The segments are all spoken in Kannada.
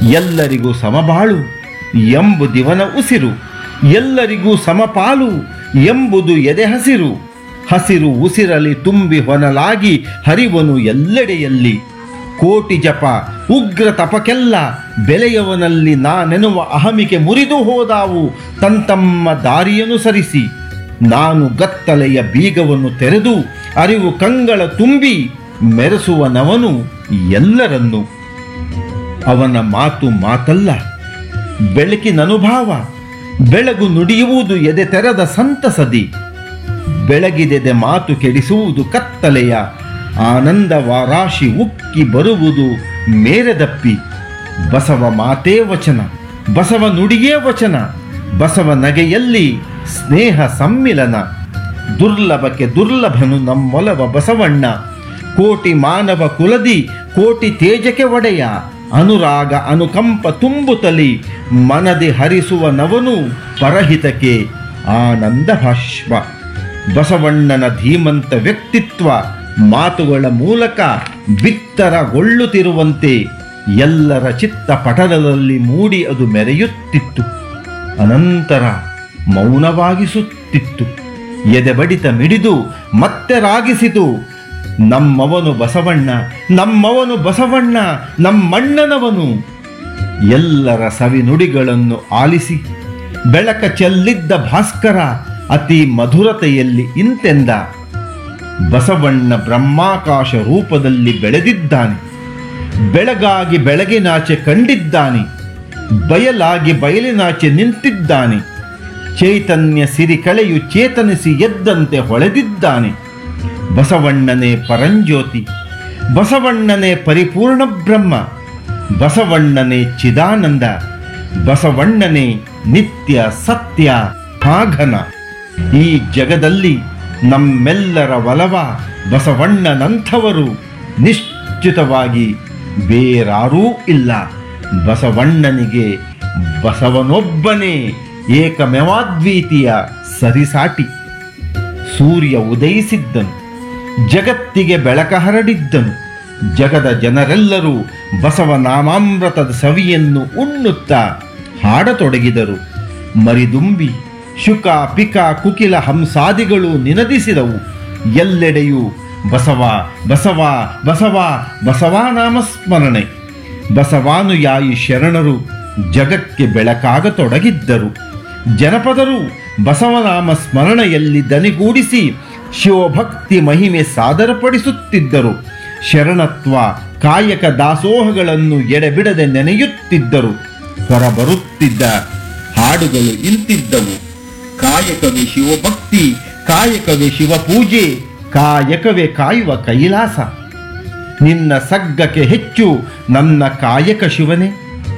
ಎಲ್ಲರಿಗೂ ಸಮಬಾಳು ಎಂಬುದಿವನ ಉಸಿರು ಎಲ್ಲರಿಗೂ ಸಮಪಾಲು ಎಂಬುದು ಎದೆ ಹಸಿರು ಹಸಿರು ಉಸಿರಲಿ ತುಂಬಿ ಹೊನಲಾಗಿ ಹರಿವನು ಎಲ್ಲೆಡೆಯಲ್ಲಿ ಕೋಟಿ ಜಪ ಉಗ್ರ ತಪಕ್ಕೆಲ್ಲ ಬೆಲೆಯವನಲ್ಲಿ ನಾನೆನ್ನುವ ಅಹಮಿಕೆ ಮುರಿದು ಹೋದಾವು ತಂತಮ್ಮ ದಾರಿಯನುಸರಿಸಿ ನಾನು ಗತ್ತಲೆಯ ಬೀಗವನ್ನು ತೆರೆದು ಅರಿವು ಕಂಗಳ ತುಂಬಿ ಮೆರೆಸುವನವನು ಎಲ್ಲರನ್ನು ಅವನ ಮಾತು ಮಾತಲ್ಲ ಬೆಳಕಿನ ಅನುಭವ ಬೆಳಗು ನುಡಿಯುವುದು ಎದೆ ತೆರೆದ ಸಂತಸದಿ ಬೆಳಗಿದೆದೆ ಮಾತು ಕೆಡಿಸುವುದು ಕತ್ತಲೆಯ ಆನಂದವ ರಾಶಿ ಉಕ್ಕಿ ಬರುವುದು ಮೇರೆದಪ್ಪಿ ಬಸವ ಮಾತೇ ವಚನ ಬಸವ ನುಡಿಯೇ ವಚನ ಬಸವ ನಗೆಯಲ್ಲಿ ಸ್ನೇಹ ಸಮ್ಮಿಲನ ದುರ್ಲಭಕ್ಕೆ ದುರ್ಲಭನು ನಮ್ಮೊಲವ ಬಸವಣ್ಣ ಕೋಟಿ ಮಾನವ ಕುಲದಿ ಕೋಟಿ ತೇಜಕ್ಕೆ ಒಡೆಯ ಅನುರಾಗ ಅನುಕಂಪ ತುಂಬುತ್ತಲಿ ಮನದಿ ಹರಿಸುವ ನವನು ಪರಹಿತಕ್ಕೆ ಆನಂದ ಭಾಷ್ಪ ಬಸವಣ್ಣನ ಧೀಮಂತ ವ್ಯಕ್ತಿತ್ವ ಮಾತುಗಳ ಮೂಲಕ ಬಿತ್ತರಗೊಳ್ಳುತ್ತಿರುವಂತೆ ಎಲ್ಲರ ಚಿತ್ತ ಪಟಲದಲ್ಲಿ ಮೂಡಿ ಅದು ಮೆರೆಯುತ್ತಿತ್ತು ಅನಂತರ ಮೌನವಾಗಿಸುತ್ತಿತ್ತು ಎದೆ ಬಡಿತ ಮಿಡಿದು ಮತ್ತೆ ರಾಗಿಸಿತು ನಮ್ಮವನು ಬಸವಣ್ಣ ನಮ್ಮವನು ಬಸವಣ್ಣ ನಮ್ಮಣ್ಣನವನು ಎಲ್ಲರ ಸವಿ ನುಡಿಗಳನ್ನು ಆಲಿಸಿ ಬೆಳಕ ಚೆಲ್ಲಿದ್ದ ಭಾಸ್ಕರ ಅತಿ ಮಧುರತೆಯಲ್ಲಿ ಇಂತೆಂದ ಬಸವಣ್ಣ ಬ್ರಹ್ಮಾಕಾಶ ರೂಪದಲ್ಲಿ ಬೆಳೆದಿದ್ದಾನೆ ಬೆಳಗಾಗಿ ಬೆಳಗಿನಾಚೆ ಕಂಡಿದ್ದಾನೆ ಬಯಲಾಗಿ ಬಯಲಿನಾಚೆ ನಿಂತಿದ್ದಾನೆ ಚೈತನ್ಯ ಸಿರಿ ಕಳೆಯು ಚೇತನಿಸಿ ಎದ್ದಂತೆ ಹೊಳೆದಿದ್ದಾನೆ ಬಸವಣ್ಣನೇ ಪರಂಜ್ಯೋತಿ ಬಸವಣ್ಣನೇ ಪರಿಪೂರ್ಣ ಬ್ರಹ್ಮ ಬಸವಣ್ಣನೇ ಚಿದಾನಂದ ಬಸವಣ್ಣನೇ ನಿತ್ಯ ಸತ್ಯ ಹಾಘನ ಈ ಜಗದಲ್ಲಿ ನಮ್ಮೆಲ್ಲರ ಒಲವ ಬಸವಣ್ಣನಂಥವರು ನಿಶ್ಚಿತವಾಗಿ ಬೇರಾರೂ ಇಲ್ಲ ಬಸವಣ್ಣನಿಗೆ ಬಸವನೊಬ್ಬನೇ ಏಕಮೇವಾದ್ವಿತೀಯ ಸರಿಸಾಟಿ ಸೂರ್ಯ ಉದಯಿಸಿದ್ದನು ಜಗತ್ತಿಗೆ ಬೆಳಕ ಹರಡಿದ್ದನು ಜಗದ ಜನರೆಲ್ಲರೂ ಬಸವನಾಮಾಮೃತದ ಸವಿಯನ್ನು ಉಣ್ಣುತ್ತಾ ಹಾಡತೊಡಗಿದರು ಮರಿದುಂಬಿ ಶುಕ ಪಿಕ ಕುಕಿಲ ಹಂಸಾದಿಗಳು ನಿನದಿಸಿದವು ಎಲ್ಲೆಡೆಯೂ ಬಸವ ಬಸವ ಬಸವ ಬಸವ ನಾಮಸ್ಮರಣೆ ಬಸವಾನುಯಾಯಿ ಶರಣರು ಜಗಕ್ಕೆ ಬೆಳಕಾಗತೊಡಗಿದ್ದರು ಜನಪದರು ಬಸವನಾಮ ಸ್ಮರಣೆಯಲ್ಲಿ ದನಿಗೂಡಿಸಿ ಶಿವಭಕ್ತಿ ಮಹಿಮೆ ಸಾದರಪಡಿಸುತ್ತಿದ್ದರು ಶರಣತ್ವ ಕಾಯಕ ದಾಸೋಹಗಳನ್ನು ಎಡೆಬಿಡದೆ ನೆನೆಯುತ್ತಿದ್ದರು ಹೊರಬರುತ್ತಿದ್ದ ಹಾಡುಗಳು ಇಂತಿದ್ದವು ಕಾಯಕವೇ ಶಿವಭಕ್ತಿ ಕಾಯಕವೇ ಶಿವಪೂಜೆ ಕಾಯಕವೇ ಕಾಯುವ ಕೈಲಾಸ ನಿನ್ನ ಸಗ್ಗಕ್ಕೆ ಹೆಚ್ಚು ನನ್ನ ಕಾಯಕ ಶಿವನೇ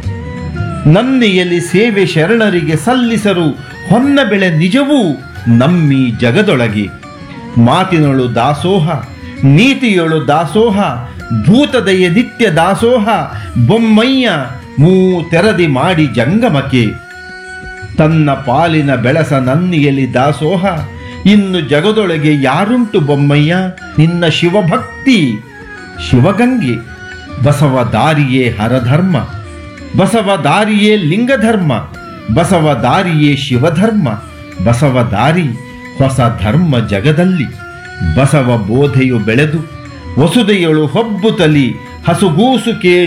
ನನ್ನೆಯಲ್ಲಿ ಸೇವೆ ಶರಣರಿಗೆ ಸಲ್ಲಿಸರು ಹೊನ್ನ ಬೆಳೆ ನಿಜವೂ ನಮ್ಮಿ ಜಗದೊಳಗೆ ಮಾತಿನೊಳು ದಾಸೋಹ ನೀತಿಯೊಳು ದಾಸೋಹ ಭೂತದಯ ನಿತ್ಯ ದಾಸೋಹ ಬೊಮ್ಮಯ್ಯ ಮೂ ತೆರದಿ ಮಾಡಿ ಜಂಗಮಕ್ಕೆ ತನ್ನ ಪಾಲಿನ ಬೆಳಸ ನನ್ನಿಯಲಿ ದಾಸೋಹ ಇನ್ನು ಜಗದೊಳಗೆ ಯಾರುಂಟು ಬೊಮ್ಮಯ್ಯ ನಿನ್ನ ಶಿವಭಕ್ತಿ ಶಿವಗಂಗೆ ಬಸವ ದಾರಿಯೇ ಹರಧರ್ಮ ಬಸವ ದಾರಿಯೇ ಲಿಂಗಧರ್ಮ ಬಸವ ದಾರಿಯೇ ಶಿವಧರ್ಮ ಬಸವ ದಾರಿ ಹೊಸ ಧರ್ಮ ಜಗದಲ್ಲಿ ಬಸವ ಬೋಧೆಯು ಬೆಳೆದು ವಸುದೆಯಳು ಹೊಬ್ಬುತ್ತಲಿ ಹಸುಗೂಸು ಕೇಳಿ